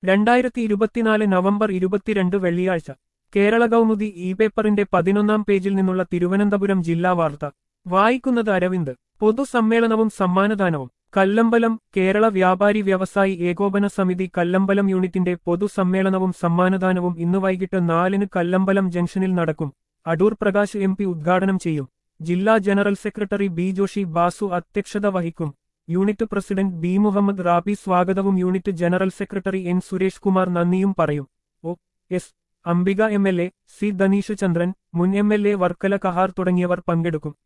രണ്ടായിരത്തി ഇരുപത്തിനാല് നവംബർ ഇരുപത്തിരണ്ട് വെള്ളിയാഴ്ച കേരള കൗമുദി ഇ പേപ്പറിന്റെ പതിനൊന്നാം പേജിൽ നിന്നുള്ള തിരുവനന്തപുരം ജില്ലാ വാർത്ത വായിക്കുന്നത് അരവിന്ദ് പൊതുസമ്മേളനവും സമ്മാനദാനവും കല്ലമ്പലം കേരള വ്യാപാരി വ്യവസായി ഏകോപന സമിതി കല്ലമ്പലം യൂണിറ്റിന്റെ പൊതുസമ്മേളനവും സമ്മാനദാനവും ഇന്ന് വൈകിട്ട് നാലിന് കല്ലമ്പലം ജംഗ്ഷനിൽ നടക്കും അടൂർ പ്രകാശ് എം പി ഉദ്ഘാടനം ചെയ്യും ജില്ലാ general secretary B Joshi Basu അധ്യക്ഷത വഹിക്കും unit president B Muhammad Rabi സ്വാഗതവും unit general secretary N Suresh Kumar നന്ദിയും പറയും O S Ambika M L A C Dhaneesh Chandran മുൻ M L A Varkala Kahar തുടങ്ങിയവർ പങ്കെടുക്കും